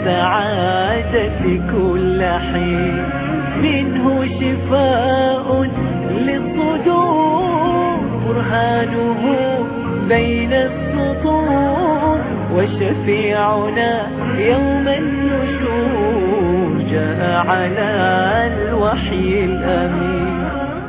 للسعادة كل حين منه شفاء للصدور برهانه بين السطور وشفيعنا يوم النشور جاء على الوحي الأمين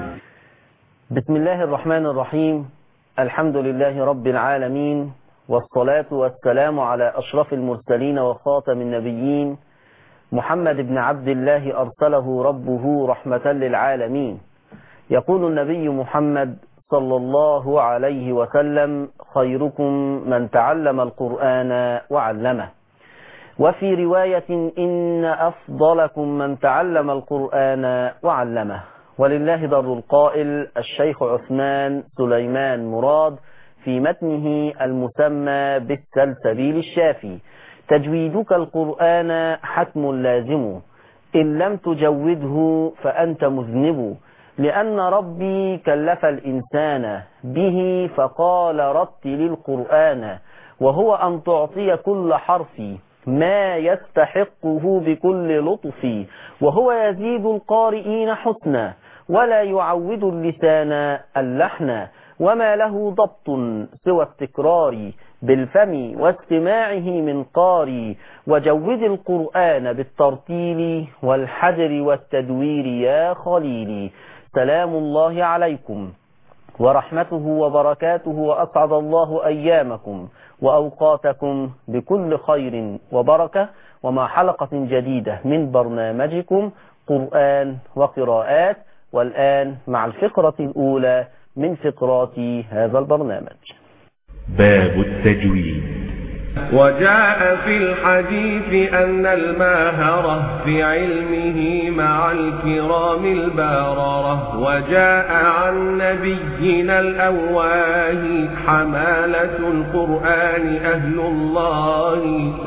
بسم الله الرحمن الرحيم الحمد لله رب العالمين والصلاة والسلام على أشرف المرسلين وخاتم النبيين محمد بن عبد الله أرسله ربه رحمة للعالمين يقول النبي محمد صلى الله عليه وسلم خيركم من تعلم القرآن وعلمه وفي رواية إن أفضلكم من تعلم القرآن وعلمه ولله در القائل الشيخ عثمان سليمان مراد في متنه المسمى بالسلسبيل الشافي تجويدك القرآن حتم لازم إن لم تجوده فأنت مذنب لأن ربي كلف الإنسان به فقال رتل القرآن وهو أن تعطي كل حرف ما يستحقه بكل لطف وهو يزيد القارئين حسنا ولا يعود اللسان اللحن وما له ضبط سوى التكرار بالفم واستماعه من قاري وجود القرآن بالترتيل والحجر والتدوير يا خليلي سلام الله عليكم ورحمته وبركاته وأسعد الله أيامكم وأوقاتكم بكل خير وبركة ومع حلقة جديدة من برنامجكم قرآن وقراءات والآن مع الفقرة الأولى من فقرات هذا البرنامج باب التجويد وجاء في الحديث أن الماهرة في علمه مع الكرام الباررة وجاء عن نبينا الأواه حمالة القرآن أهل الله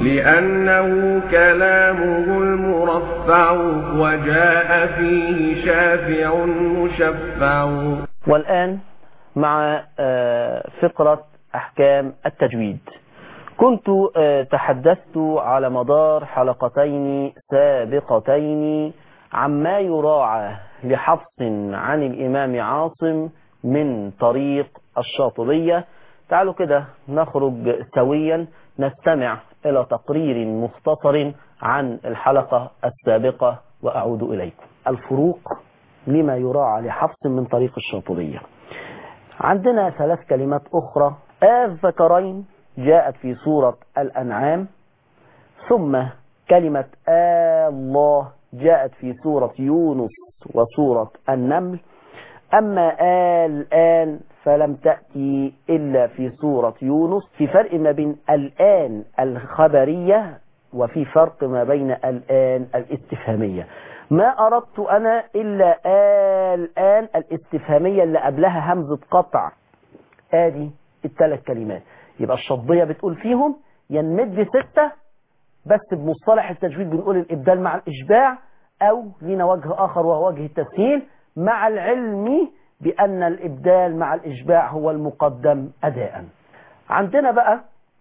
لأنه كلامه المرفع وجاء فيه شافع مشفع والآن مع فقرة أحكام التجويد كنت تحدثت على مدار حلقتين سابقتين عما يراعى لحفص عن الإمام عاصم من طريق الشاطبية تعالوا كده نخرج سويا نستمع إلى تقرير مختصر عن الحلقة السابقة وأعود إليكم الفروق لما يراعى لحفص من طريق الشاطبية عندنا ثلاث كلمات أخرى الذكرين جاءت في سورة الأنعام ثم كلمة الله جاءت في سورة يونس وسورة النمل أما الآن فلم تأتي إلا في سورة يونس في فرق ما بين الآن الخبرية وفي فرق ما بين الآن الاستفهامية ما أردت أنا إلا الآن الاستفهامية اللي قبلها همزة قطع آدي الثلاث كلمات يبقى الشطبية بتقول فيهم ينمد ستة بس بمصطلح التجويد بنقول الإبدال مع الإشباع أو لنا وجه آخر وهو وجه التسهيل مع العلم بأن الإبدال مع الإشباع هو المقدم أداء عندنا بقى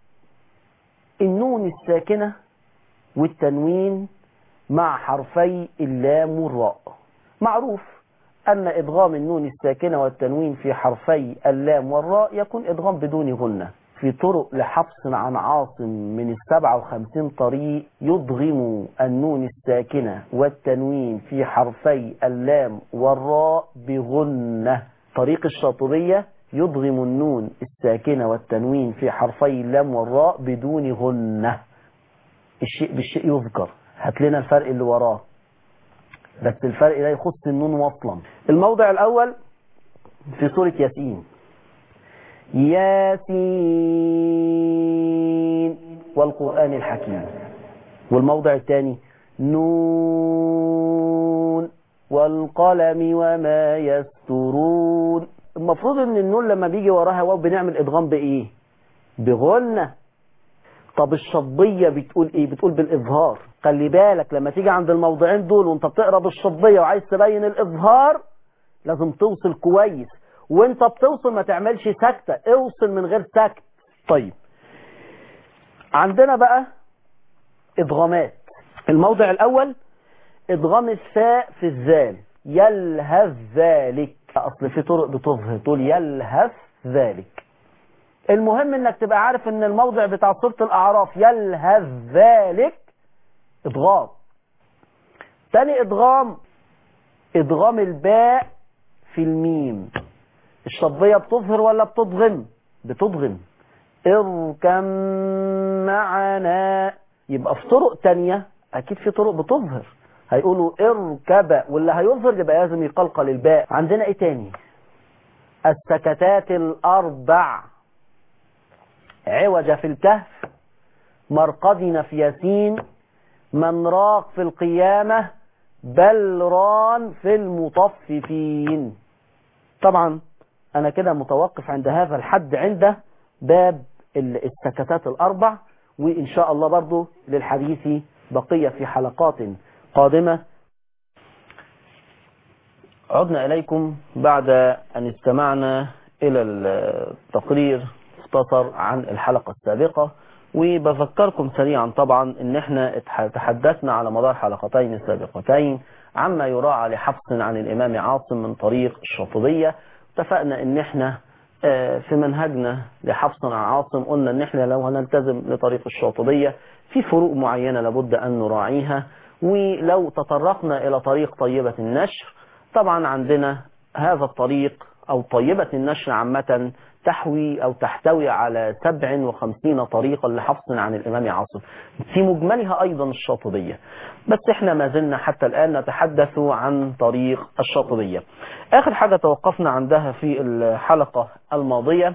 النون الساكنة والتنوين مع حرفي اللام والراء معروف أن إدغام النون الساكنة والتنوين في حرفي اللام والراء يكون إدغام بدون غنة في طرق لحفص عن عاصم من السبعة وخمسين طريق يضغم النون الساكنة والتنوين في حرفي اللام والراء بغنة طريق الشاطبية يضغم النون الساكنة والتنوين في حرفي اللام والراء بدون غنة الشيء بالشيء يذكر هات لنا الفرق اللي وراه بس الفرق ده يخص النون وصلا الموضع الأول في سورة ياسين ياسين والقرآن الحكيم والموضع الثاني نون والقلم وما يسترون المفروض ان النون لما بيجي وراها واو بنعمل ادغام بايه بغنة طب الشطبية بتقول ايه بتقول بالاظهار خلي بالك لما تيجي عند الموضعين دول وانت بتقرا بالشطبية وعايز تبين الاظهار لازم توصل كويس وانت بتوصل ما تعملش سكتة اوصل من غير سكت طيب عندنا بقى ادغامات الموضع الأول إدغام الثاء في الزال يلهث ذلك أصل في طرق بتظهر تقول يلهث ذلك المهم انك تبقى عارف ان الموضع بتاع سورة الأعراف يلهث ذلك إدغام تاني إدغام إدغام الباء في الميم الشطبية بتظهر ولا بتضغم بتضغم اركم معنا يبقى في طرق تانية أكيد في طرق بتظهر هيقولوا اركب واللي هيظهر يبقى لازم يقلقل الباء عندنا ايه تاني السكتات الأربع عوج في الكهف مرقدنا في ياسين من راق في القيامة بل ران في المطففين طبعا أنا كده متوقف عند هذا الحد عند باب السكتات الأربع وإن شاء الله برضو للحديث بقية في حلقات قادمة عدنا إليكم بعد أن استمعنا إلى التقرير مختصر عن الحلقة السابقة وبذكركم سريعا طبعا ان احنا تحدثنا على مدار حلقتين السابقتين عما يراعى لحفص عن الامام عاصم من طريق الشاطبية اتفقنا ان احنا في منهجنا لحفص عن عاصم قلنا ان احنا لو هنلتزم لطريق الشاطبية في فروق معينة لابد ان نراعيها ولو تطرقنا الى طريق طيبة النشر طبعا عندنا هذا الطريق او طيبة النشر عامة تحوي أو تحتوي على 57 طريقا لحفظ عن الإمام عاصم في مجملها أيضا الشاطبية بس احنا ما زلنا حتى الآن نتحدث عن طريق الشاطبية آخر حاجة توقفنا عندها في الحلقة الماضية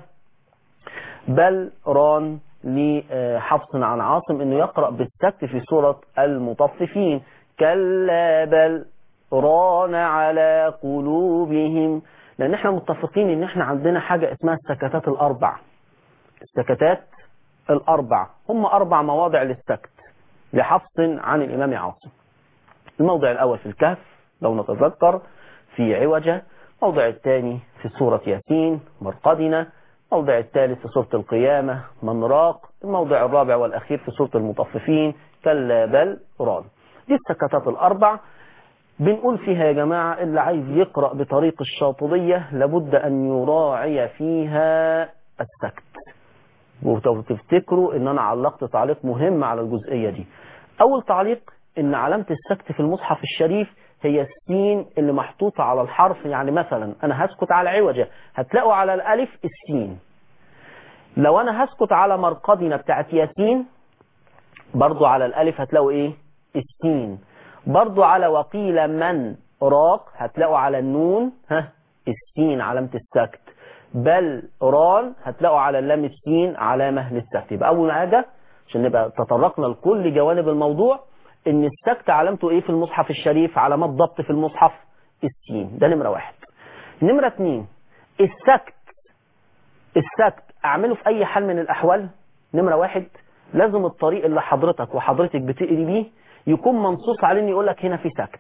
بل ران لحفظ عن عاصم انه يقرأ بالسكت في سورة المطففين كلا بل ران على قلوبهم لان احنا متفقين ان احنا عندنا حاجة اسمها السكتات الاربع السكتات الاربع هم اربع مواضع للسكت لحفص عن الامام عاصم الموضع الاول في الكهف لو نتذكر في عوجة الموضع الثاني في سورة ياسين مرقدنا الموضع الثالث في سورة القيامة من راق الموضع الرابع والاخير في سورة المطففين كلا بل ران دي السكتات الاربع بنقول فيها يا جماعة اللي عايز يقرأ بطريق الشاطبية لابد أن يراعي فيها السكت وتفتكروا ان انا علقت تعليق مهم على الجزئية دي اول تعليق ان علامة السكت في المصحف الشريف هي السين اللي محطوطة على الحرف يعني مثلا انا هسكت على عوجة هتلاقوا على الالف السين لو انا هسكت على مرقدنا بتاعت ياسين برضو على الالف هتلاقوا ايه السين برضو على وقيل من راق هتلاقوا على النون ها السين علامة السكت بل ران هتلاقوا على اللام السين علامة للسكت يبقى أول حاجة عشان نبقى تطرقنا لكل جوانب الموضوع إن السكت علامته إيه في المصحف الشريف علامات ضبط في المصحف السين ده نمرة واحد نمرة اتنين السكت السكت أعمله في أي حال من الأحوال نمرة واحد لازم الطريق اللي حضرتك وحضرتك بتقري بيه يكون منصوص عليه ان يقول لك هنا في سكت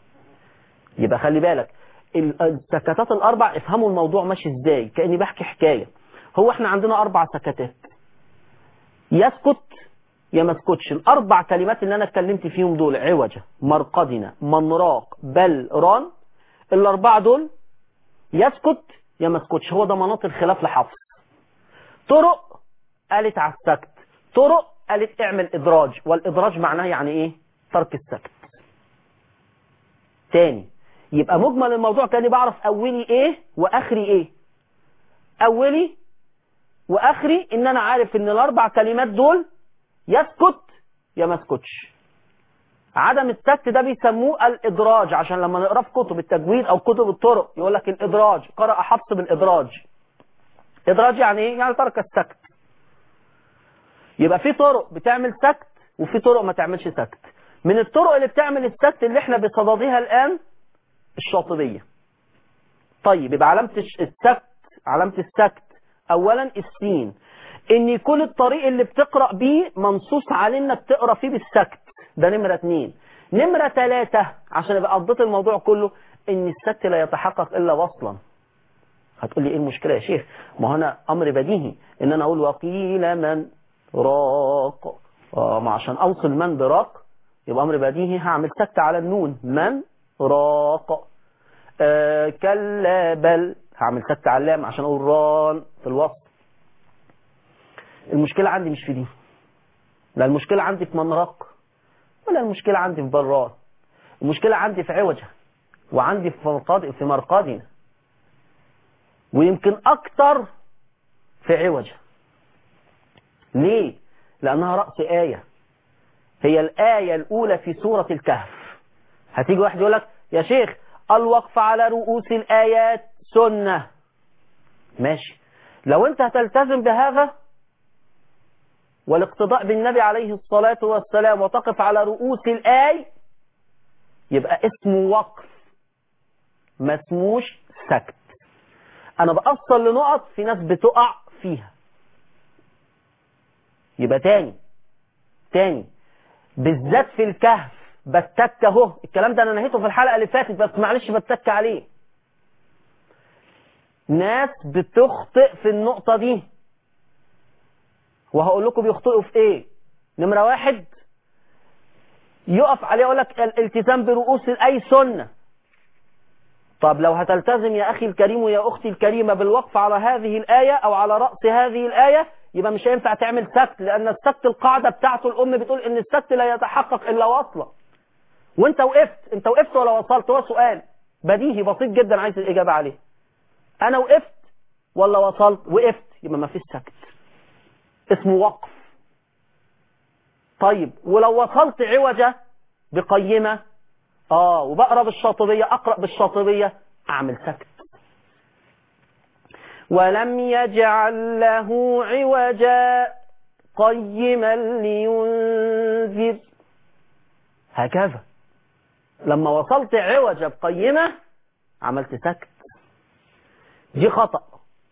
يبقى خلي بالك السكتات الاربع افهموا الموضوع ماشي ازاي كاني بحكي حكايه هو احنا عندنا اربع سكتات يسكت يا ما اسكتش الاربع كلمات اللي انا اتكلمت فيهم دول عوجه مرقدنا منراق بل ران الاربعه دول يسكت يا ما اسكتش هو ده مناط الخلاف لحفظ طرق قالت على السكت طرق قالت اعمل ادراج والادراج معناه يعني ايه ترك السكت تاني يبقى مجمل الموضوع كاني بعرف اولي ايه واخري ايه اولي واخري ان انا عارف ان الاربع كلمات دول يسكت يا ما اسكتش عدم السكت ده بيسموه الادراج عشان لما نقرا في كتب التجويد او كتب الطرق يقول لك الادراج قرأ حفص بالادراج ادراج يعني ايه يعني ترك السكت يبقى في طرق بتعمل سكت وفي طرق ما تعملش سكت من الطرق اللي بتعمل السكت اللي احنا بصددها الآن الشاطبية طيب يبقى علامة السكت علامة السكت أولا السين ان يكون الطريق اللي بتقرأ بيه منصوص عليه انك تقرأ فيه بالسكت ده نمرة اتنين نمرة تلاتة عشان يبقى قضيت الموضوع كله ان السكت لا يتحقق الا وصلا هتقول لي ايه المشكلة يا شيخ ما هو انا امر بديهي ان انا اقول وقيل من راق آه ما عشان اوصل من براق يبقى امر بديهي هعمل سكت على النون من راق آه كلا بل هعمل سكت على اللام عشان اقول ران في الوسط المشكلة عندي مش في دي لا المشكلة عندي في من راق ولا المشكلة عندي في بران المشكلة عندي في عوجة وعندي في مرقاد في مرقادنا ويمكن اكتر في عوجة ليه لانها رأس آية هي الآية الأولى في سورة الكهف هتيجي واحد يقول لك يا شيخ الوقف على رؤوس الآيات سنة ماشي لو انت هتلتزم بهذا والاقتضاء بالنبي عليه الصلاة والسلام وتقف على رؤوس الآي يبقى اسمه وقف ما اسموش سكت انا بأصل لنقط في ناس بتقع فيها يبقى تاني تاني بالذات في الكهف بتك اهو الكلام ده انا نهيته في الحلقه اللي فاتت بس معلش بتك عليه ناس بتخطئ في النقطه دي وهقول لكم بيخطئوا في ايه نمره واحد يقف عليه يقول لك الالتزام برؤوس اي سنه طب لو هتلتزم يا اخي الكريم ويا اختي الكريمه بالوقف على هذه الايه او على راس هذه الايه يبقى مش هينفع تعمل سكت لان السكت القاعده بتاعته الام بتقول ان السكت لا يتحقق الا واصله وانت وقفت انت وقفت ولا وصلت هو سؤال بديهي بسيط جدا عايز الاجابه عليه انا وقفت ولا وصلت وقفت يبقى ما فيش سكت اسمه وقف طيب ولو وصلت عوجه بقيمه اه وبقرا بالشاطبيه اقرا بالشاطبيه اعمل سكت ولم يجعل له عوجا قيما لينذر هكذا لما وصلت عوجة بقيمة عملت سكت دي خطأ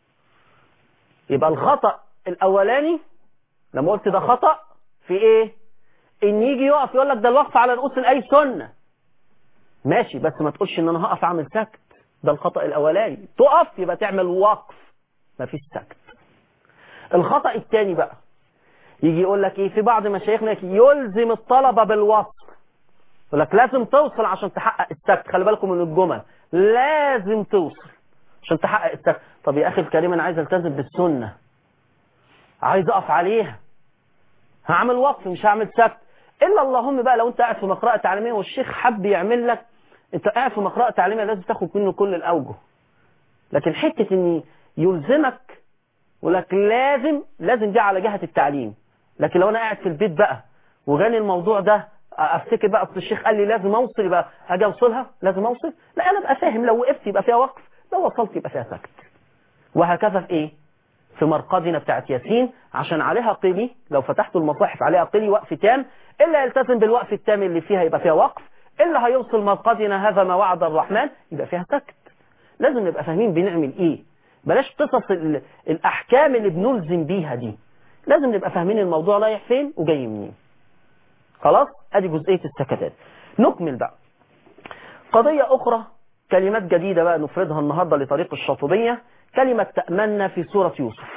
يبقى الخطأ الأولاني لما قلت ده خطأ في ايه ان يجي يقف يقول لك ده الوقف على رؤوس الاي سنة ماشي بس ما تقولش ان انا هقف اعمل سكت ده الخطأ الاولاني تقف يبقى تعمل وقف مفيش سكت الخطأ الثاني بقى يجي يقول لك ايه في بعض مشايخنا يلزم الطلبة بالوصف يقول لك لازم توصل عشان تحقق السكت خلي بالكم من الجمل لازم توصل عشان تحقق السكت طب يا اخي الكريم انا عايز التزم بالسنة عايز اقف عليها هعمل وقف مش هعمل سكت الا اللهم بقى لو انت قاعد في مقرأة تعليمية والشيخ حب يعمل لك انت قاعد في مقرأة تعليمية لازم تاخد منه كل الاوجه لكن حتة ان يلزمك ولك لازم لازم دي على جهة التعليم لكن لو انا قاعد في البيت بقى وغني الموضوع ده افتكر بقى اصل الشيخ قال لي لازم اوصل يبقى اجي اوصلها لازم اوصل لا انا ابقى فاهم لو وقفت يبقى فيها وقف لو وصلت يبقى فيها سكت وهكذا في ايه في مرقدنا بتاعت ياسين عشان عليها قلي لو فتحت المصاحف عليها قلي وقف تام الا يلتزم بالوقف التام اللي فيها يبقى فيها وقف الا هيوصل مرقدنا هذا ما وعد الرحمن يبقى فيها سكت لازم نبقى فاهمين بنعمل ايه بلاش قصص ال- الاحكام اللي بنلزم بيها دي لازم نبقى فاهمين الموضوع رايح فين وجاي منين خلاص ادي جزئيه السكتات نكمل بقى قضيه اخرى كلمات جديده بقى نفردها النهارده لطريق الشاطبيه كلمه تامنا في سوره يوسف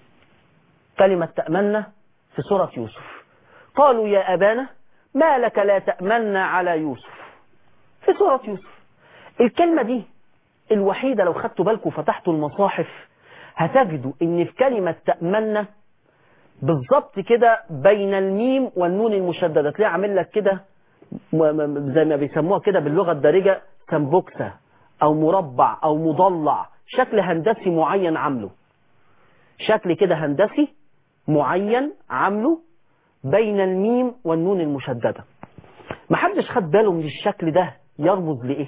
كلمه تامنا في سوره يوسف قالوا يا ابانا ما لك لا تامنا على يوسف في سوره يوسف الكلمه دي الوحيده لو خدتوا بالكم وفتحتوا المصاحف هتجدوا ان في كلمه تامنا بالظبط كده بين الميم والنون المشددة تلاقي عامل لك كده م- م- زي ما بيسموها كده باللغة الدارجة سمبوكسة أو مربع أو مضلع شكل هندسي معين عامله شكل كده هندسي معين عامله بين الميم والنون المشددة محدش خد باله من الشكل ده يرمز لإيه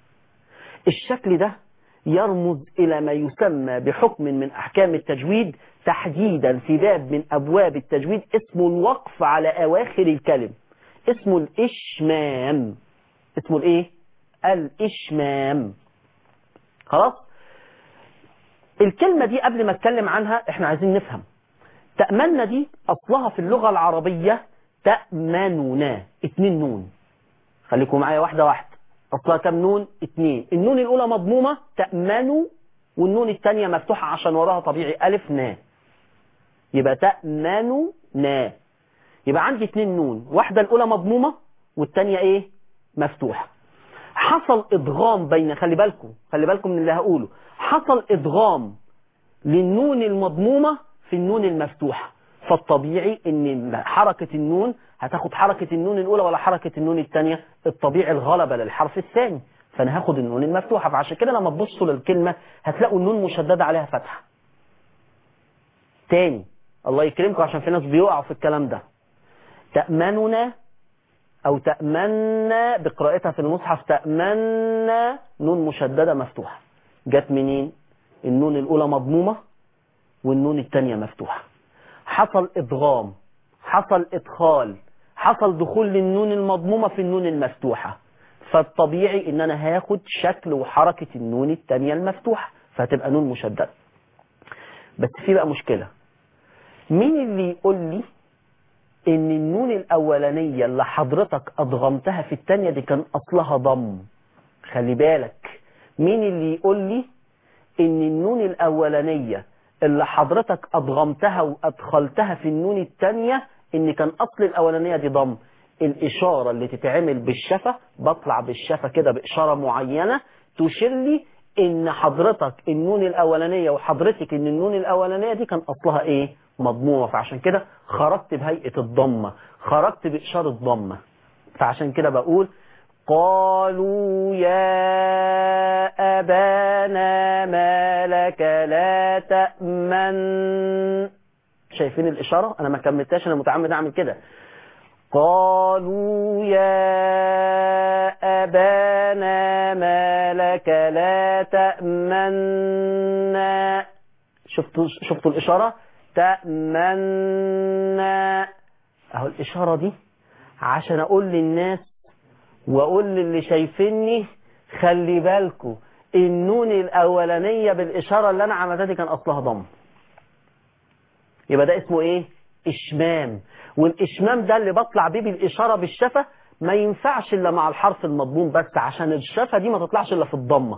الشكل ده يرمز إلى ما يسمى بحكم من أحكام التجويد تحديدا في باب من أبواب التجويد اسمه الوقف على أواخر الكلم اسمه الإشمام اسمه الإيه؟ الإشمام خلاص؟ الكلمة دي قبل ما اتكلم عنها احنا عايزين نفهم تأمنا دي أصلها في اللغة العربية تأمننا اتنين نون خليكم معايا واحدة واحدة أصلها كم نون اتنين النون الأولى مضمومة تأمنوا والنون الثانية مفتوحة عشان وراها طبيعي ألف نا يبقى تأمنوا نا يبقى عندي اتنين نون واحدة الأولى مضمومة والتانية ايه مفتوحة حصل ادغام بين خلي بالكم خلي بالكم من اللي هقوله حصل ادغام للنون المضمومة في النون المفتوحة فالطبيعي ان حركة النون هتاخد حركة النون الاولى ولا حركة النون الثانية الطبيعي الغلبة للحرف الثاني فانا هاخد النون المفتوحة فعشان كده لما تبصوا للكلمة هتلاقوا النون مشددة عليها فتحة تاني الله يكرمكم عشان في ناس بيقعوا في الكلام ده تأمننا أو تأمنا بقراءتها في المصحف تأمنا نون مشددة مفتوحة جت منين النون الأولى مضمومة والنون الثانية مفتوحة حصل إدغام حصل إدخال حصل دخول للنون المضمومة في النون المفتوحة فالطبيعي ان انا هاخد شكل وحركة النون الثانية المفتوحة فهتبقى نون مشددة بس في بقى مشكلة مين اللي يقول لي ان النون الاولانية اللي حضرتك ادغمتها في الثانية دي كان اصلها ضم خلي بالك مين اللي يقول لي ان النون الاولانية اللي حضرتك ادغمتها وادخلتها في النون الثانية ان كان اصل الاولانية دي ضم الاشارة اللي تتعمل بالشفة بطلع بالشفة كده باشارة معينة تشير لي ان حضرتك النون الاولانية وحضرتك ان النون الاولانية دي كان اصلها ايه مضمومة فعشان كده خرجت بهيئة الضمة خرجت باشارة ضمة فعشان كده بقول قالوا يا أبانا ما لك لا تأمن شايفين الإشارة أنا ما كملتهاش أنا متعمد أعمل كده قالوا يا أبانا ما لك لا تأمنا شفتوا شفتوا الإشارة تأمنا أهو الإشارة دي عشان أقول للناس وأقول للي شايفيني خلي بالكوا النون الأولانية بالإشارة اللي أنا عملتها دي كان أصلها ضم يبقى ده اسمه إيه؟ إشمام والإشمام ده اللي بطلع بيه بالإشارة بالشفة ما ينفعش إلا مع الحرف المضموم بس عشان الشفة دي ما تطلعش إلا في الضمة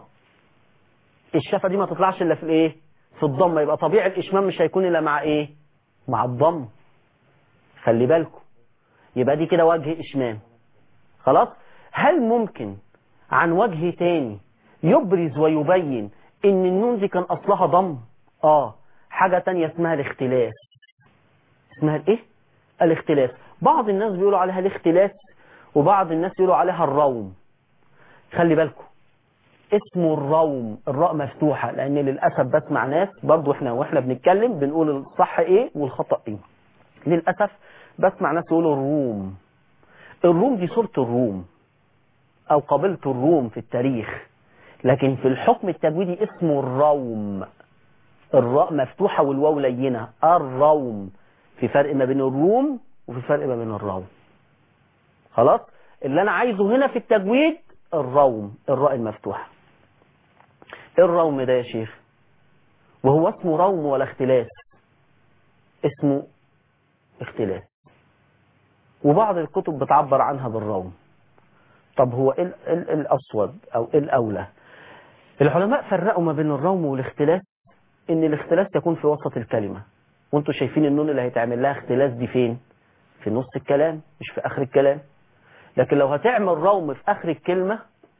الشفة دي ما تطلعش إلا في الإيه؟ في الضمة يبقى طبيعي الإشمام مش هيكون إلا مع إيه؟ مع الضم خلي بالكم يبقى دي كده وجه إشمام خلاص هل ممكن عن وجه تاني يبرز ويبين ان النون دي كان اصلها ضم اه حاجة تانية اسمها الاختلاس اسمها الايه الاختلاس بعض الناس بيقولوا عليها الاختلاس وبعض الناس يقولوا عليها الروم خلي بالكم اسمه الروم الراء مفتوحة لان للأسف بسمع ناس برضو احنا واحنا بنتكلم بنقول الصح ايه والخطأ ايه للأسف بسمع ناس يقولوا الروم الروم دي صورة الروم او قبيلة الروم في التاريخ لكن في الحكم التجويدي اسمه الروم الراء مفتوحة والواو لينة الروم في فرق ما بين الروم وفي فرق ما بين الروم خلاص اللي انا عايزه هنا في التجويد الروم الراء المفتوحة الروم ده يا شيخ وهو اسمه روم ولا اختلاس اسمه اختلاس وبعض الكتب بتعبر عنها بالروم طب هو ايه ال- ال- الاسود او ايه الاولى العلماء فرقوا ما بين الروم والاختلاس ان الاختلاس يكون في وسط الكلمة وانتوا شايفين النون اللي هيتعمل لها اختلاس دي فين في نص الكلام مش في اخر الكلام لكن لو هتعمل روم في اخر الكلمة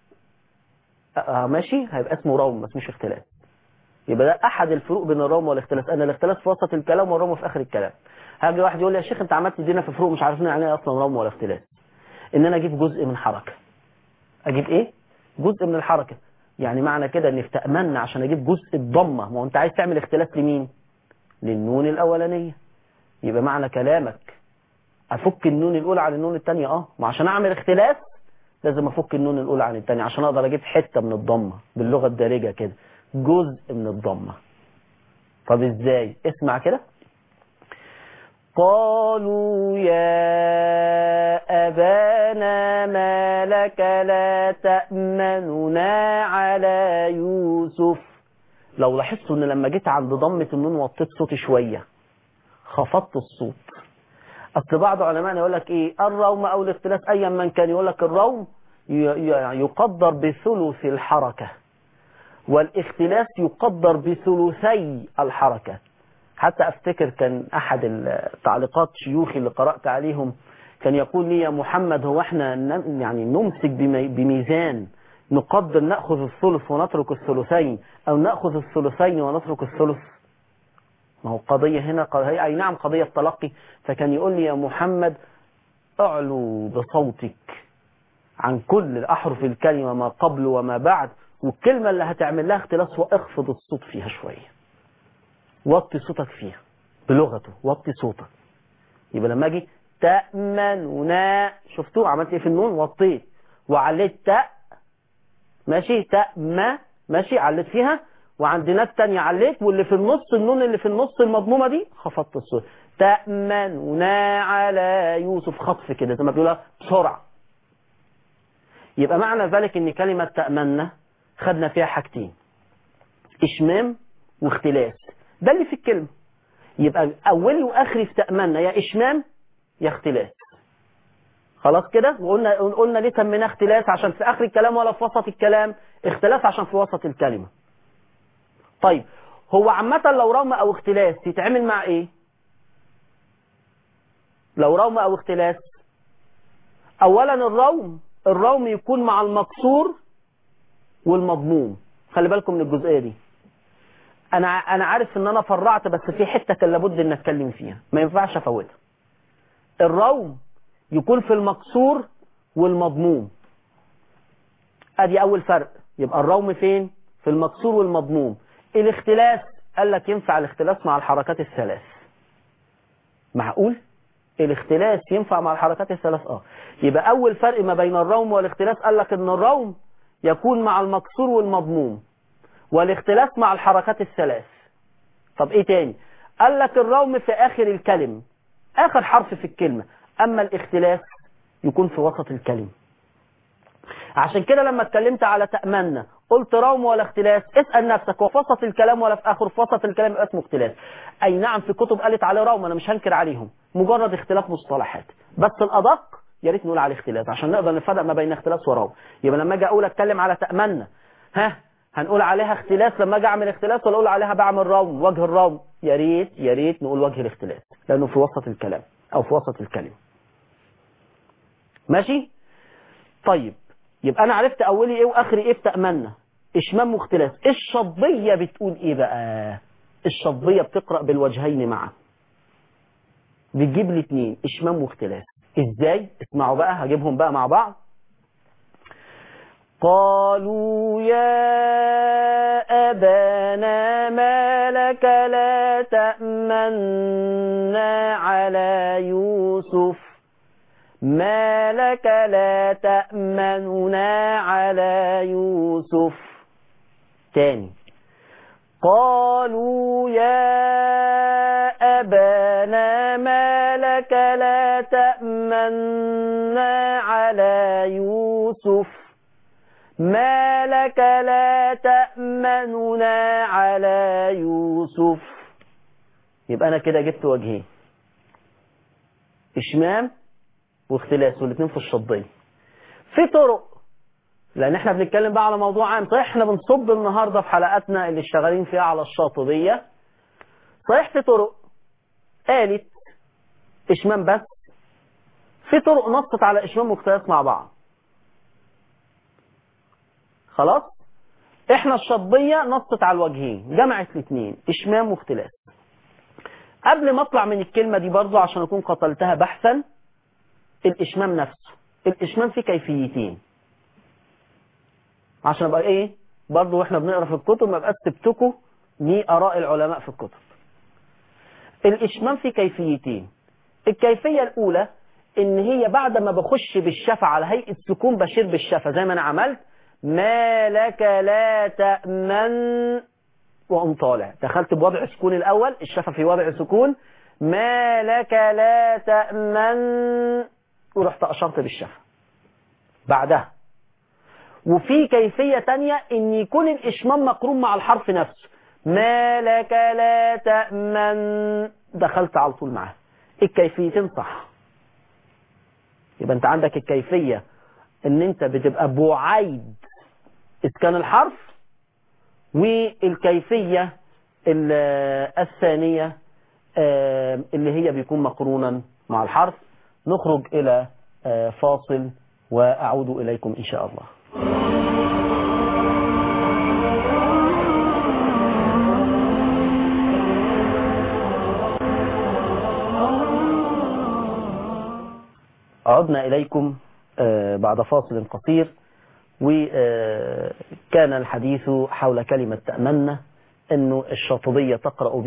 آه ماشي هيبقى اسمه روم ما اسموش اختلاس يبقى ده احد الفروق بين الروم والاختلاس ان الاختلاس في وسط الكلام والروم في اخر الكلام هاجي واحد يقول لي يا شيخ انت عملت تدينا في فروق مش عارفين يعني ايه اصلا روم ولا اختلاس ان انا اجيب جزء من حركة اجيب ايه جزء من الحركة يعني معنى كده ان استأمنا عشان اجيب جزء الضمة ما هو انت عايز تعمل اختلاس لمين للنون الاولانية يبقى معنى كلامك افك النون الاولى عن النون الثانية اه ما عشان اعمل اختلاس لازم افك النون الاولى عن الثانية عشان اقدر اجيب حتة من الضمة باللغة الدارجة كده جزء من الضمة طب ازاي اسمع كده قالوا يا أبانا ما لك لا تأمننا على يوسف لو لاحظتوا ان لما جيت عند ضمة النون وطيت صوتي شوية خفضت الصوت اصل بعض علماء يقول لك ايه الروم او الاختلاس ايا من كان يقول لك الروم ي- ي- يقدر بثلث الحركة والاختلاس يقدر بثلثي الحركة حتى افتكر كان احد التعليقات شيوخي اللي قرأت عليهم كان يقول لي يا محمد هو احنا نم- يعني نمسك بمي- بميزان نقدر نأخذ الثلث ونترك الثلثين أو نأخذ الثلثين ونترك الثلث ما هو قضية هنا ق- هي أي نعم قضية تلقي فكان يقول لي يا محمد اعلو بصوتك عن كل أحرف الكلمة ما قبل وما بعد والكلمة اللي هتعمل لها اختلاس واخفض الصوت فيها شوية وطي صوتك فيها بلغته وطي صوتك يبقى لما اجي تأمننا شفتوا عملت ايه في النون وطيت وعليت تاء ماشي تاء ما ماشي عليت فيها وعندنا التانية عليت واللي في النص النون اللي في النص المضمومة دي خفضت الصوت تأمننا على يوسف خطف كده زي ما بيقولها بسرعة يبقى معنى ذلك ان كلمة تأمنا خدنا فيها حاجتين اشمام واختلاس ده اللي في الكلمة يبقى اولي واخري في تأمنا يا اشمام يا اختلاس خلاص كده وقلنا قلنا ليه سميناه اختلاس عشان في اخر الكلام ولا في وسط الكلام اختلاس عشان في وسط الكلمة طيب هو عامة لو روم او اختلاس يتعمل مع ايه لو روم او اختلاس اولا الروم الروم يكون مع المكسور والمضموم خلي بالكم من الجزئية دي انا انا عارف ان انا فرعت بس في حتة كان لابد ان اتكلم فيها ما ينفعش افوتها الروم يكون في المكسور والمضموم ادي اول فرق يبقى الروم فين في المكسور والمضموم الاختلاس قال لك ينفع الاختلاس مع الحركات الثلاث معقول الاختلاس ينفع مع الحركات الثلاث اه يبقى اول فرق ما بين الروم والاختلاس قال لك ان الروم يكون مع المكسور والمضموم والاختلاس مع الحركات الثلاث طب ايه تاني قال لك الروم في اخر الكلم اخر حرف في الكلمة اما الاختلاس يكون في وسط الكلمة عشان كده لما اتكلمت على تأمنا قلت روم ولا اختلاس اسأل نفسك هو في وسط الكلام ولا في اخر في وسط الكلام يبقى اسمه اختلاس اي نعم في كتب قالت عليه روم انا مش هنكر عليهم مجرد اختلاف مصطلحات بس الادق يا ريت نقول عليه اختلاس عشان نقدر نفرق ما بين اختلاس وروم يبقى لما اجي اقول اتكلم على تأمنا ها هنقول عليها اختلاس لما اجي اعمل اختلاس ولا اقول عليها بعمل روم وجه الروم يا ريت يا ريت نقول وجه الاختلاس لانه في وسط الكلام او في وسط الكلمه ماشي طيب يبقى انا عرفت اولي ايه واخري ايه في تأمنا اشمام واختلاس الشطبيه بتقول ايه بقى الشطبيه بتقرا بالوجهين معا بتجيب لي اتنين اشمام واختلاس ازاي اسمعوا بقى هجيبهم بقى مع بعض قالوا يا أبانا ما لك لا تأمنا على يوسف ما لك لا تأمننا على يوسف تاني قالوا يا أبانا ما لك لا تأمنا على يوسف ما لك لا تأمننا على يوسف يبقى أنا كده جبت وجهين إشمام واختلاس والاثنين في الشطبية في طرق لأن احنا بنتكلم بقى على موضوع عام صحيح احنا بنصب النهاردة في حلقاتنا اللي شغالين فيها على الشاطبية صحيح في طرق قالت إشمام بس في طرق نصت على إشمام واختلاس مع بعض خلاص احنا الشطبية نصت على الوجهين جمعت الاثنين اشمام واختلاس قبل ما اطلع من الكلمة دي برضو عشان اكون قتلتها بحثا الاشمام نفسه الاشمام فيه كيفيتين عشان ابقى ايه برضو واحنا بنقرا في الكتب ما بقاش سبتكم دي اراء العلماء في الكتب الاشمام فيه كيفيتين الكيفية الاولى ان هي بعد ما بخش بالشفة على هيئة سكون بشير بالشفة زي ما انا عملت ما لك لا تأمن وأقوم طالع دخلت بوضع سكون الأول الشفة في وضع سكون ما لك لا تأمن ورحت أشرت بالشفة بعدها وفي كيفية تانية ان يكون الإشمام مقرون مع الحرف نفسه ما لك لا تأمن دخلت على طول معاه الكيفيتين صح يبقى انت عندك الكيفية ان انت بتبقى بعيد اسكان الحرف والكيفية الثانية اللي هي بيكون مقرونا مع الحرف نخرج إلى آه، فاصل وأعود إليكم إن شاء الله عدنا إليكم آه، بعد فاصل قصير وكان الحديث حول كلمة تأمنا أنه الشاطبية تقرأ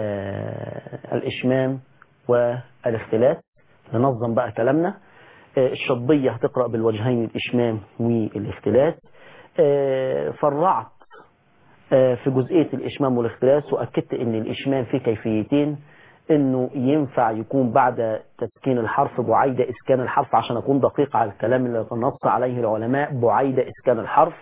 بالإشمام والاختلاس ننظم بقى كلامنا آه، الشطبية هتقرأ بالوجهين الإشمام والاختلاس آه، فرعت آه، في جزئية الإشمام والاختلاس وأكدت أن الإشمام فيه كيفيتين أنه ينفع يكون بعد تسكين الحرف بعيد إسكان الحرف عشان أكون دقيق على الكلام اللي نص عليه العلماء بعيد إسكان الحرف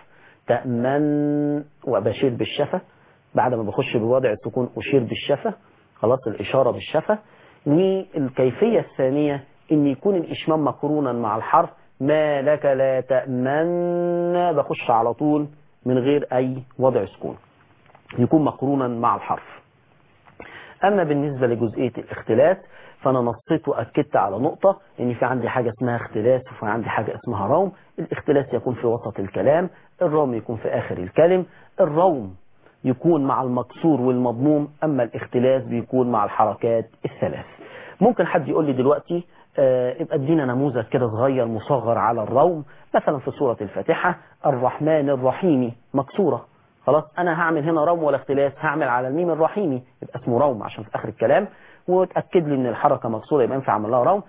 تأمن وبشير بالشفة بعد ما بخش بوضع السكون أشير بالشفة خلاص الإشارة بالشفة والكيفية الثانية أن يكون الإشمام مقرونا مع الحرف ما لك لا تأمن بخش على طول من غير أي وضع سكون يكون مقرونا مع الحرف أما بالنسبة لجزئية الاختلاس فأنا نصيت وأكدت على نقطة إن في عندي حاجة اسمها اختلاس وفي عندي حاجة اسمها روم الاختلاس يكون في وسط الكلام الروم يكون في آخر الكلم الروم يكون مع المكسور والمضموم أما الاختلاس بيكون مع الحركات الثلاث ممكن حد يقول لي دلوقتي آه، ابقى ادينا نموذج كده صغير مصغر على الروم مثلا في سورة الفاتحة الرحمن الرحيم مكسورة خلاص انا هعمل هنا روم ولا اختلاس هعمل على الميم الرحيمي يبقى اسمه روم عشان في اخر الكلام وتاكد لي ان الحركه مكسوره يبقى ينفع اعمل لها روم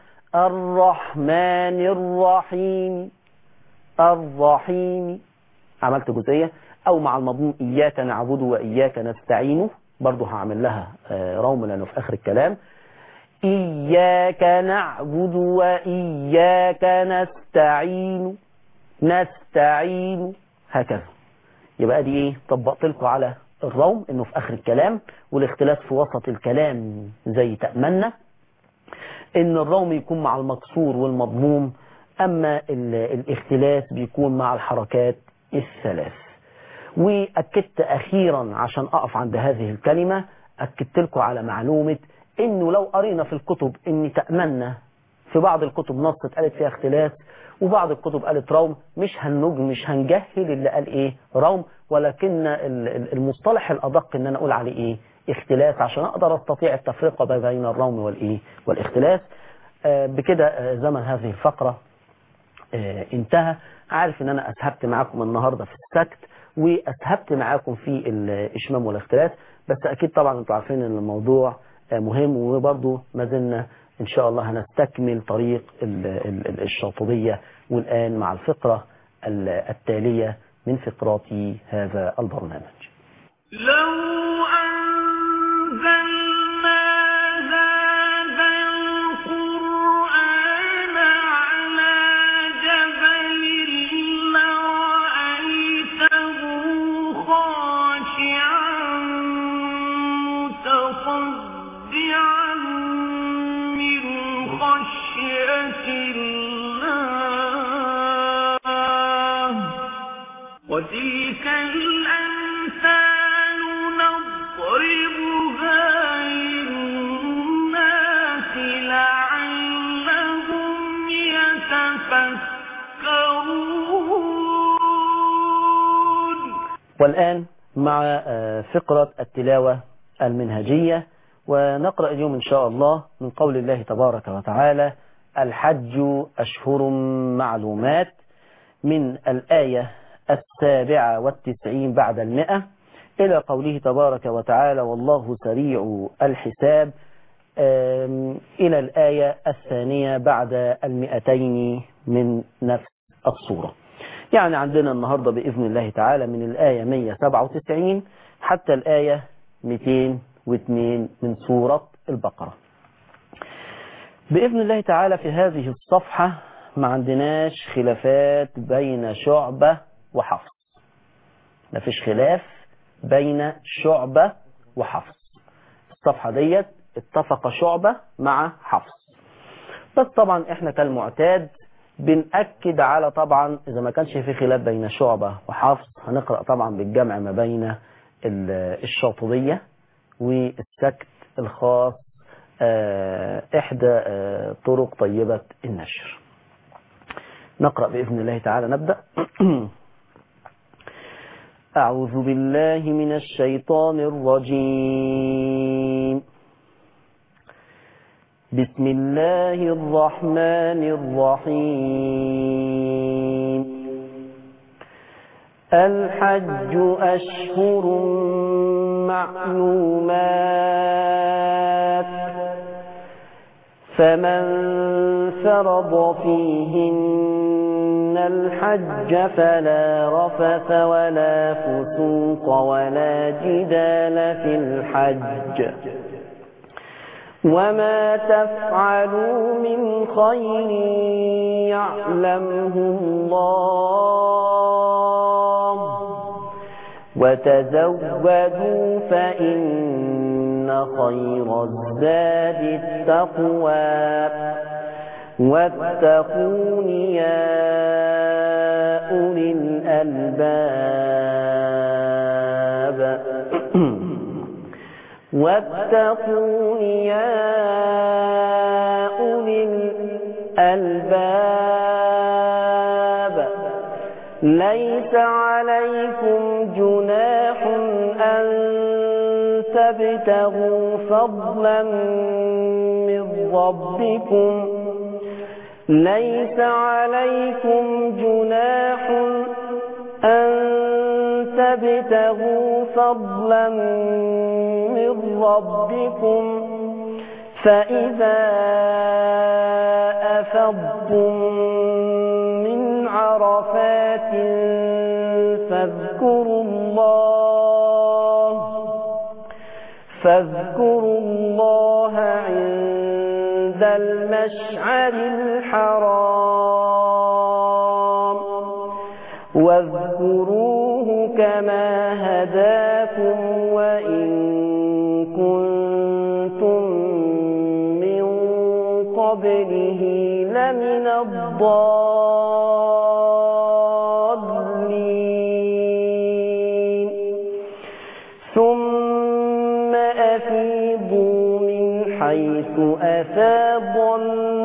الرحمن الرحيم الرحيم عملت جزئيه او مع المضموم اياك نعبد واياك نستعين برضه هعمل لها آه، روم لانه في اخر الكلام إياك نعبد وإياك نستعين نستعين هكذا يبقى دي ايه طبقت لكم على الروم انه في اخر الكلام والاختلاف في وسط الكلام زي تأمنا ان الروم يكون مع المكسور والمضموم اما ال- الاختلاس بيكون مع الحركات الثلاث واكدت اخيرا عشان اقف عند هذه الكلمة اكدت لكم على معلومة انه لو قرينا في الكتب ان تأمنا في بعض الكتب نصت قالت فيها اختلاس وبعض الكتب قالت روم مش هنج مش هنجهل اللي قال ايه روم ولكن ال- ال- المصطلح الادق ان انا اقول عليه ايه اختلاس عشان اقدر استطيع التفرقه بين الروم والايه والاختلاس آه، بكده آه، زمن هذه الفقره آه، انتهى عارف ان انا اسهبت معاكم النهارده في السكت واسهبت معاكم في الاشمام والاختلاس بس اكيد طبعا انتوا عارفين ان الموضوع آه، مهم وبرضه ما زلنا ان شاء الله هنستكمل طريق ال- ال- ال- الشاطبيه والان مع الفقره ال- التاليه من فقرات هذا البرنامج لو أنزلنا هذا القرآن على جبل لرأيته خاشعا متصدعا من خشية الله وتلك الأمثال نضربها للناس لعلهم يتفكرون والآن مع آه، فقرة التلاوة المنهجية ونقرأ اليوم إن شاء الله من قول الله تبارك وتعالى الحج أشهر معلومات من الآية السابعة والتسعين بعد المئة إلى قوله تبارك وتعالى والله سريع الحساب آم، إلى الآية الثانية بعد المئتين من نفس الصورة يعني عندنا النهاردة بإذن الله تعالى من الآية 197 حتى الآية 202 من سورة البقرة بإذن الله تعالى في هذه الصفحة ما عندناش خلافات بين شعبة وحفص ما فيش خلاف بين شعبة وحفص الصفحة ديت اتفق شعبة مع حفص بس طبعا احنا كالمعتاد بنأكد على طبعا إذا ما كانش في خلاف بين شعبة وحفص هنقرأ طبعا بالجمع ما بين ال- الشاطبية والسكت الخاص آه، إحدى آه، طرق طيبة النشر نقرأ بإذن الله تعالى نبدأ أعوذ بالله من الشيطان الرجيم بسم الله الرحمن الرحيم الحج أشهر معلومات فمن فرض فيهن الحج فلا رفث ولا فسوق ولا جدال في الحج وما تفعلوا من خير يعلمه الله وتزودوا فإن خير الزاد التقوى واتقون يا أولي الألباب واتقون يا أولي الألباب ليس عليكم جناح أن تبتغوا فضلا من ربكم ليس عليكم جناح أن تبتغوا فضلا من ربكم فإذا أفضتم من عرفات فاذكروا الله فاذكروا الله عند المشعر الحرام واذكروه كما هداكم وإن كنتم من قبله لمن الضالين ثم أفيضوا من حيث أفاض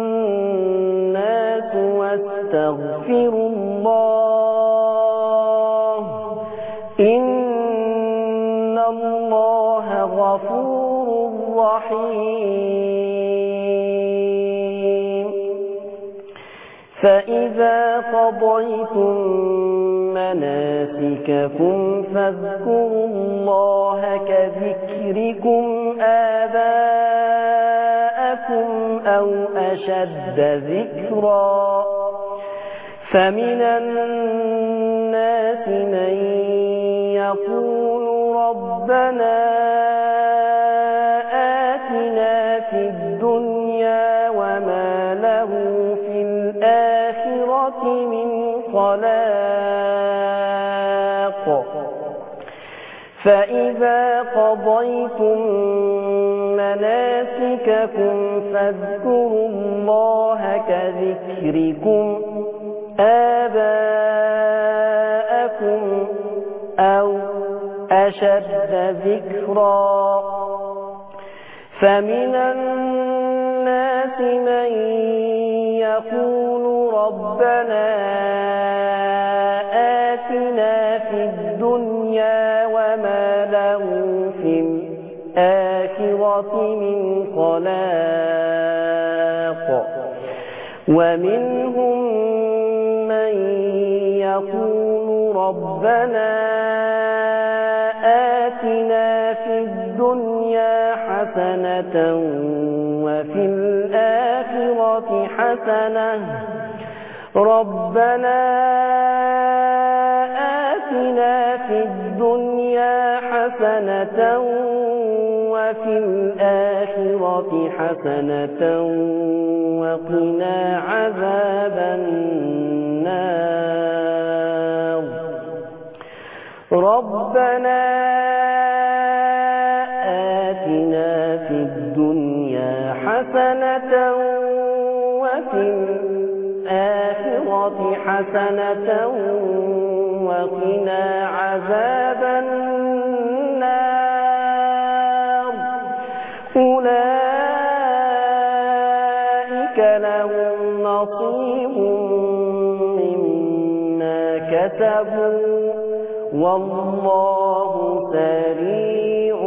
الناس واستغفروا الله إن الله غفور رحيم فإذا قضيتم مناسككم فاذكروا الله كذكركم آباءكم أو أشد ذكرا فمن الناس من يقول ربنا آتنا في الدنيا وما له في الآخرة من خلاق فإذا قضيتم مناسككم فاذكروا الله كذكركم آباءكم أو أشد ذكرا فمن الناس من يقول ربنا آتنا في الدنيا وما له في الآخرة من خلاق ومنهم من يقول ربنا آتنا في الدنيا حسنة وفي الآخرة حسنة ربنا آتنا في الدنيا حسنة وفي الآخرة حسنة وقنا عذاب النار ربنا آتنا في الدنيا حسنة وفي الآخرة حسنة وقنا عذاب النار أولئك لهم نصيب مما كسبوا والله سريع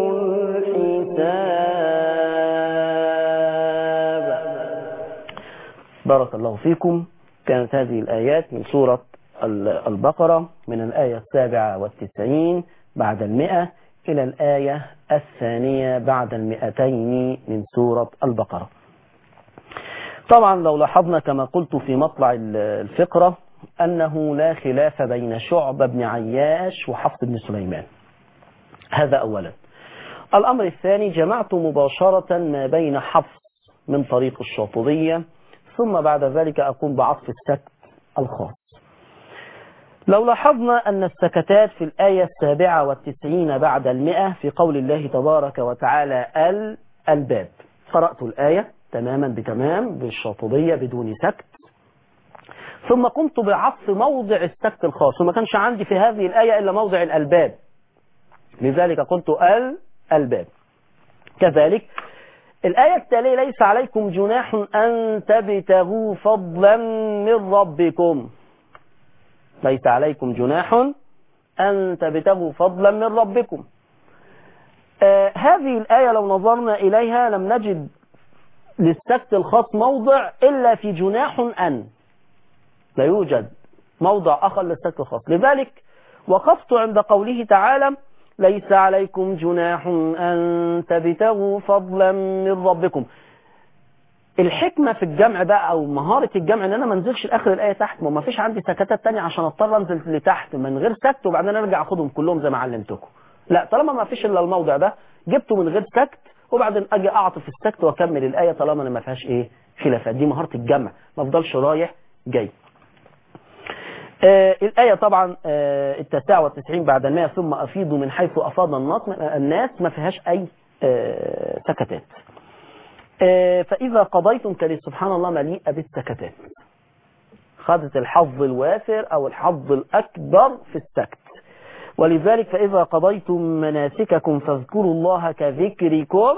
الحساب بارك الله فيكم كانت هذه الآيات من سورة البقرة من الآية السابعة والتسعين بعد المئة إلى الآية الثانية بعد المئتين من سورة البقرة طبعا لو لاحظنا كما قلت في مطلع الفقرة أنه لا خلاف بين شعبة بن عياش وحفص بن سليمان هذا أولا الأمر الثاني جمعت مباشرة ما بين حفص من طريق الشاطبية ثم بعد ذلك أقوم بعطف السكت الخاص لو لاحظنا أن السكتات في الآية السابعة والتسعين بعد المئة في قول الله تبارك وتعالى ال الباب قرأت الآية تماما بتمام بالشاطبية بدون سكت ثم قمت بعطف موضع السكت الخاص وما كانش عندي في هذه الآية إلا موضع الألباب لذلك قلت ال الباب كذلك الآية التالية ليس عليكم جناح أن تبتغوا فضلا من ربكم ليس عليكم جناح أن تبتغوا فضلا من ربكم آه هذه الآية لو نظرنا إليها لم نجد للسكت الخاص موضع إلا في جناح أن لا يوجد موضع آخر للسكت الخاص لذلك وقفت عند قوله تعالى ليس عليكم جناح أن تبتغوا فضلا من ربكم الحكمة في الجمع بقى أو مهارة الجمع إن أنا ما انزلش لآخر الآية تحت ما فيش عندي سكتات تانية عشان أضطر أنزل لتحت من غير سكت وبعدين أرجع أخدهم كلهم زي ما علمتكم لا طالما ما فيش إلا الموضع ده جبته من غير سكت وبعدين أجي أعطف السكت وأكمل الآية طالما أنا ما فيهاش إيه خلافات دي مهارة الجمع ما أفضلش رايح جاي آه الآية طبعا آه التاسعة والتسعين بعد المئة ثم أفيضوا من حيث أفاض الناس الناس ما فيهاش أي آه سكتات آه فإذا قضيتم كانت سبحان الله مليئة بالسكتات خدت الحظ الوافر أو الحظ الأكبر في السكت ولذلك فإذا قضيتم مناسككم فاذكروا الله كذكركم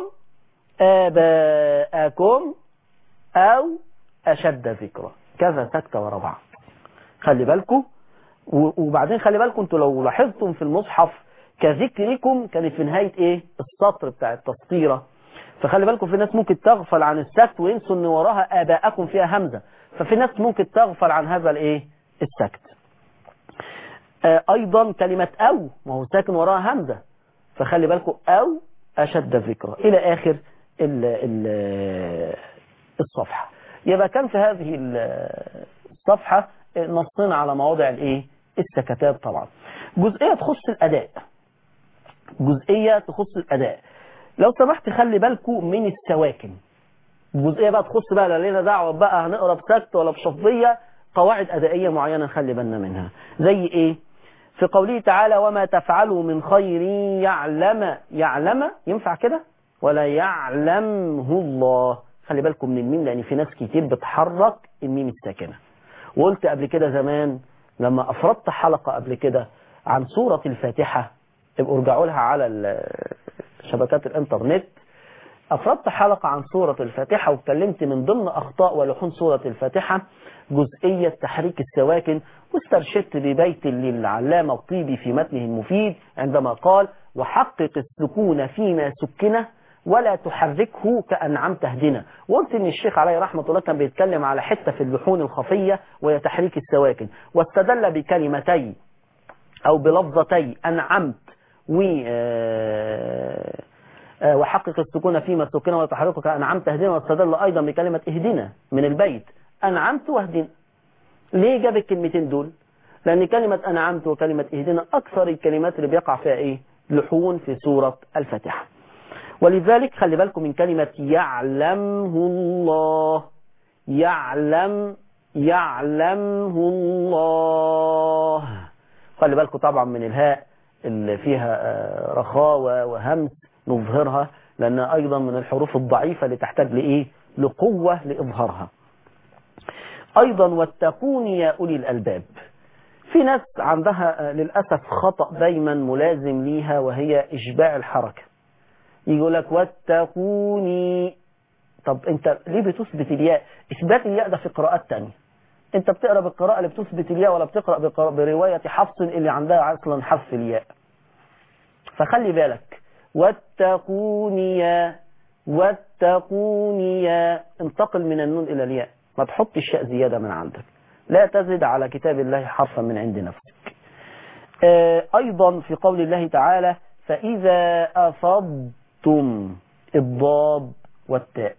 آباءكم أو أشد ذكرا كذا سكتة ورا بعض خلي بالكم وبعدين خلي بالكم انتوا لو لاحظتم في المصحف كذكركم كانت في نهاية ايه السطر بتاع التسطيرة فخلي بالكم في ناس ممكن تغفل عن السكت وينسوا ان وراها اباءكم فيها همزة ففي ناس ممكن تغفل عن هذا الايه السكت آه ايضا كلمة او ما هو ساكن وراها همزة فخلي بالكم او اشد ذكرى الى اخر ال ال الصفحة يبقى كان في هذه الصفحة نصنا على مواضع الايه السكتات طبعا جزئية تخص الاداء جزئية تخص الاداء لو سمحت خلي بالكم من السواكن الجزئية بقى تخص بقى لا لنا دعوة بقى هنقرا بسكت ولا بشفضية قواعد أدائية معينة نخلي بالنا منها زي ايه في قوله تعالى وما تفعلوا من خير يعلم يعلم ينفع كده ولا يعلمه الله خلي بالكم من الميم لان في ناس كتير بتحرك الميم الساكنه وقلت قبل كده زمان لما افردت حلقه قبل كده عن سوره الفاتحه ابقوا ارجعوا لها على شبكات الانترنت افردت حلقه عن سوره الفاتحه واتكلمت من ضمن اخطاء ولحون سوره الفاتحه جزئيه تحريك السواكن واسترشدت ببيت للعلامه الطيبي في متنه المفيد عندما قال وحقق السكون فيما سكنه ولا تحركه كأنعم تهدنا وقلت ان الشيخ عليه رحمة الله كان بيتكلم على حتة في اللحون الخفية وهي تحريك السواكن واستدل بكلمتي او بلفظتي انعمت و وحقق السكون فيما سكن ولا تحركه كأنعم تهدنا واستدل ايضا بكلمة اهدنا من البيت انعمت واهدنا ليه جاب الكلمتين دول لان كلمة انعمت وكلمة اهدنا اكثر الكلمات اللي بيقع فيها ايه لحون في سورة الفاتحة ولذلك خلي بالكم من كلمة يعلمه الله يعلم يعلمه الله خلي بالكم طبعا من الهاء اللي فيها رخاوة وهمس نظهرها لأنها أيضا من الحروف الضعيفة اللي تحتاج لإيه لقوة لإظهارها أيضا واتقون يا أولي الألباب في ناس عندها للأسف خطأ دايما ملازم ليها وهي إشباع الحركة يقول لك واتقوني طب انت ليه بتثبت الياء اثبات الياء ده في قراءات تانية انت بتقرا بالقراءه اللي بتثبت الياء ولا بتقرا بقراءة بروايه حفص اللي عندها اصلا حذف الياء فخلي بالك واتقوني يا واتقوني يا انتقل من النون الى الياء ما تحطش ياء زياده من عندك لا تزد على كتاب الله حرفا من عند نفسك آه، ايضا في قول الله تعالى فاذا افضتم الضاد والتاء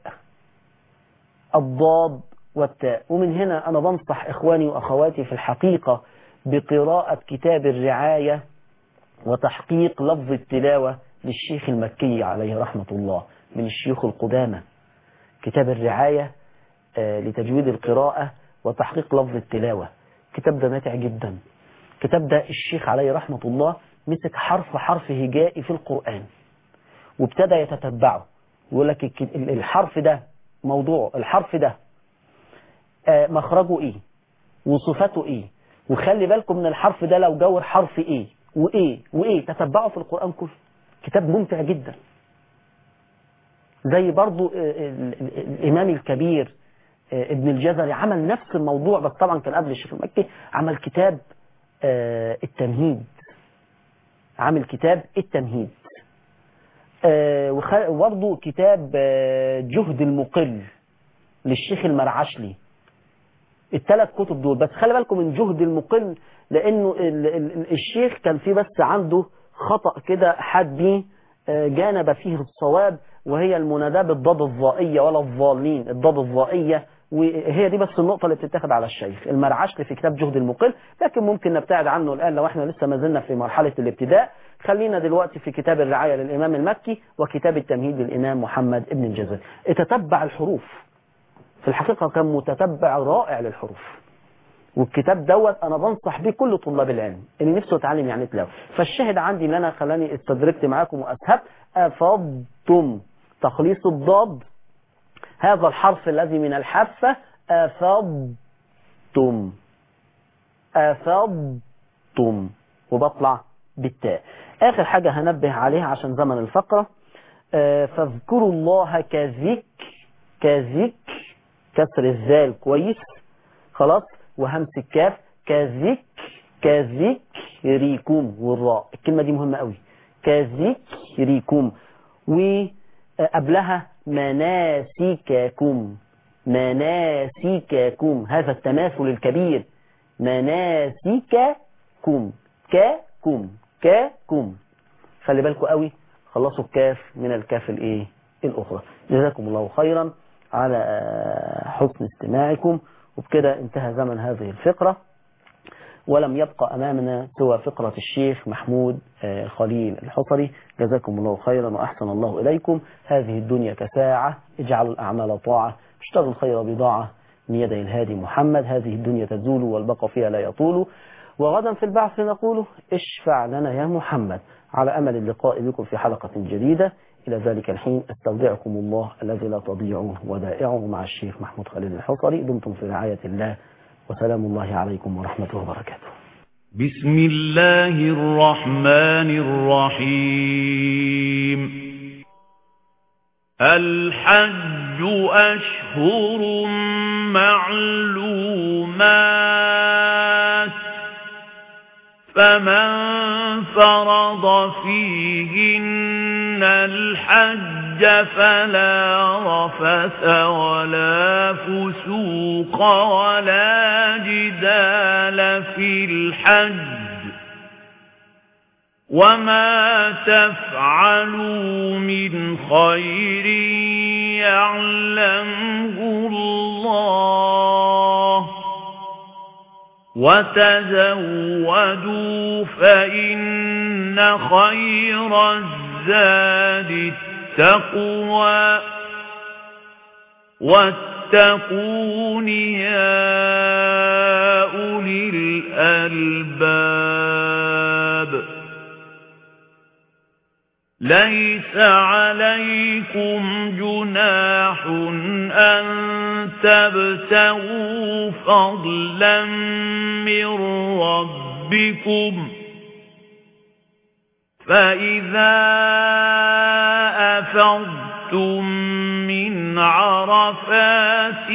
الضاد والتاء ومن هنا أنا بنصح إخواني وأخواتي في الحقيقة بقراءة كتاب الرعاية وتحقيق لفظ التلاوة للشيخ المكي عليه رحمة الله من الشيوخ القدامى كتاب الرعاية آه، لتجويد القراءة وتحقيق لفظ التلاوة كتاب ده ماتع جدا كتاب ده الشيخ عليه رحمة الله مسك حرف حرف هجائي في القرآن وابتدى يتتبعه يقول لك الك- الحرف ده موضوع الحرف ده آه، مخرجه ايه وصفاته ايه وخلي بالكم من الحرف ده لو جور حرف ايه وايه وايه تتبعه في القرآن كله كتاب ممتع جدا زي برضو آه، ال- ال- الإمام الكبير آه، ابن الجزري عمل نفس الموضوع بس طبعا كان قبل الشيخ المكي عمل كتاب آه، التمهيد عامل كتاب التمهيد آه، وخ- وبرضو كتاب آه، جهد المقل للشيخ المرعشلي الثلاث كتب دول بس خلي بالكم من جهد المقل لانه ال ال الشيخ كان في بس عنده خطأ كده حدي آه، جانب فيه الصواب وهي المناداة بالضاد الضائية ولا الضالين الضاد الضائية وهي دي بس النقطة اللي بتتاخد على الشيخ المرعشلي في كتاب جهد المقل لكن ممكن نبتعد عنه الآن لو احنا لسه ما زلنا في مرحلة الابتداء خلينا دلوقتي في كتاب الرعاية للإمام المكي وكتاب التمهيد للإمام محمد ابن الجزري اتتبع الحروف في الحقيقة كان متتبع رائع للحروف والكتاب دوت انا بنصح بيه كل طلاب العلم اللي نفسه يتعلم يعني تلاوه فالشاهد عندي ان انا خلاني استدركت معاكم واسهبت افضتم تخليص الضاد هذا الحرف الذي من الحافه افضتم افضتم وبطلع بالتاء اخر حاجه هنبه عليها عشان زمن الفقره آه، فاذكروا الله كذكر كذكر كسر الذال كويس خلاص وهمس الكاف كذك كذكركم والراء الكلمة دي مهمة قوي كذكركم وقبلها مناسككم مناسككم هذا التماثل الكبير مناسككم ككم ككم خلي بالكم قوي خلصوا الكاف من الكاف الايه الاخرى جزاكم الله خيرا على آه، حسن استماعكم وبكده انتهى زمن هذه الفقرة ولم يبقى أمامنا سوى فقرة الشيخ محمود آه، خليل الحصري جزاكم الله خيرا وأحسن الله إليكم هذه الدنيا كساعة اجعلوا الأعمال طاعة اشتروا الخير بضاعة من يدي الهادي محمد هذه الدنيا تزول والبقى فيها لا يطول وغدا في البعث نقول اشفع لنا يا محمد على أمل اللقاء بكم في حلقة جديدة إلى ذلك الحين استودعكم الله الذي لا تضيع ودائعه مع الشيخ محمود خليل الحصري دمتم في رعاية الله وسلام الله عليكم ورحمته وبركاته بسم الله الرحمن الرحيم الحج أشهر معلومات فمن فرض فيهن الحج فلا رفث ولا فسوق ولا جدال في الحج وما تفعلوا من خير يعلمه الله وتزودوا فإن خير الزاد التقوى واتقون يا أولي الألباب ليس عليكم جناح أن تبتغوا فضلا من ربكم فإذا أفضتم أفضتم من عرفات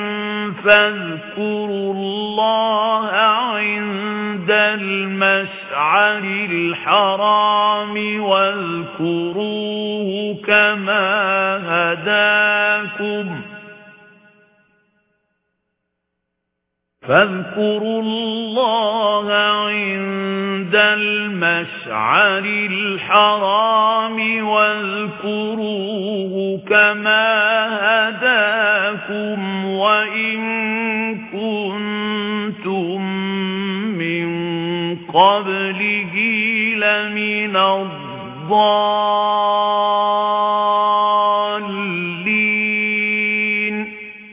فاذكروا الله عند المشعر الحرام واذكروه كما هداكم فاذكروا الله عند المشعر الحرام واذكروه كما هداكم وإن كنتم من قبله لمن الضالين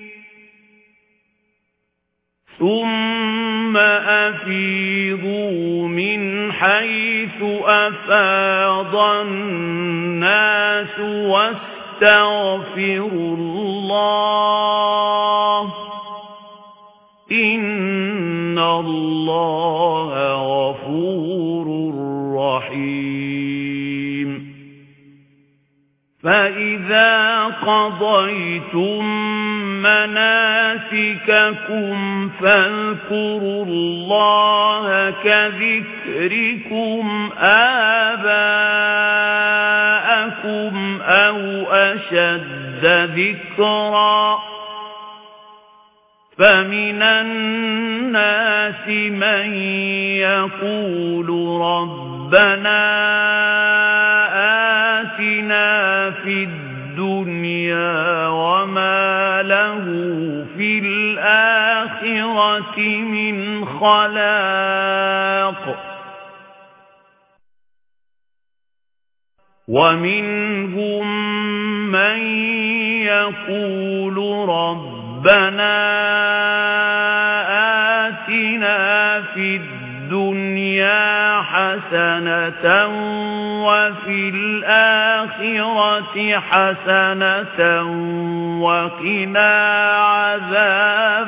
ثم أفيضوا من حيث أفاض الناس واستغفروا الله إن الله غفور رحيم فإذا قضيتم مناسككم فاذكروا الله كذكركم آباءكم أو أشد ذكرًا فمن الناس من يقول ربنا آتنا في الدنيا وما له في الآخرة من خلاق ومنهم من يقول ربنا ربنا آتنا في الدنيا حسنة وفي الآخرة حسنة وقنا عذاب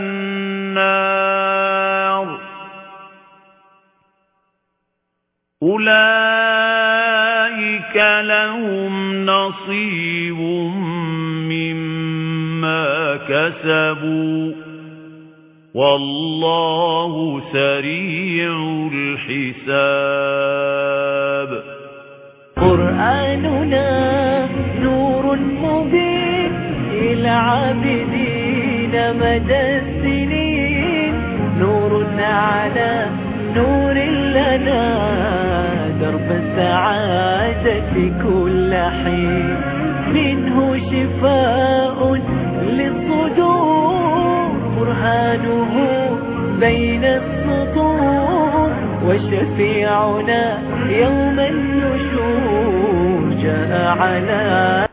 النار أولئك لهم نصيب مما كسبوا والله سريع الحساب قرآننا نور مبين للعابدين مدى السنين نور على نور لنا درب السعادة كل حين منه شفاء للصدور برهانه بين السطور وشفيعنا يوم النشور جاء على